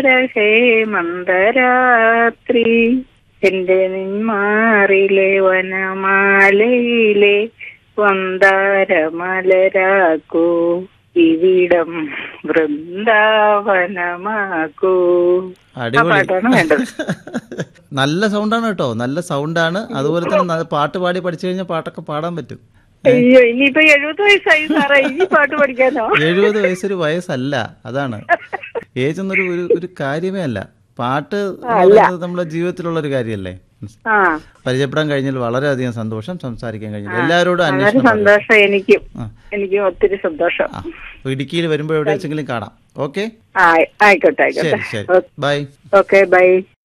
ഹേമന്തരാത്രി എന്റെ നിന്മാറിലെ വനമാലയിലെ വന്താരമലരാക്കൂ ഇവിടം വൃന്ദാവനമാക്കൂ ആ അടിപൊളി പാട്ടാണ് വേണ്ടത് നല്ല സൗണ്ടാണ് കേട്ടോ നല്ല സൗണ്ടാണ് അതുപോലെ തന്നെ ന- പാട്ട് പാടി പഠിച്ചു കഴിഞ്ഞാൽ പാട്ടൊക്കെ പാടാൻ പറ്റും അയ്യോ ഇനിയിപ്പോ എഴുപത് വയസ്സായി സാറേ ഇനി പാട്ട് പഠിക്കാനോ എഴുപത് വയസ്സൊരു വയസ്സല്ല അതാണ് ഏജ് എന്നൊരു ഒരു ഒരു കാര്യമേ അല്ല പാട്ട് എന്ന് പറയുന്നത് നമ്മുടെ ജീവിതത്തിലുള്ള ഒരു കാര്യമല്ലേ ആ പരിചയപ്പെടാൻ കഴിഞ്ഞാൽ വളരെയധികം സന്തോഷം സംസാരിക്കാൻ കഴിഞ്ഞാൽ എല്ലാവരോടും വളരെ അന്വേഷണം പറയൂ. സന്തോഷം എനിക്കും ആ. എനിക്കും ഒത്തിരി സന്തോഷം ആ അപ്പൊ ഇടുക്കിയിൽ വരുമ്പോൾ എവിടെ വെച്ചെങ്കിലും കാണാം ഓക്കെ ആ ആയിക്കോട്ടെ ആയിക്കോട്ടെ ശരി ശരി ബൈ ഓക്കെ ബൈ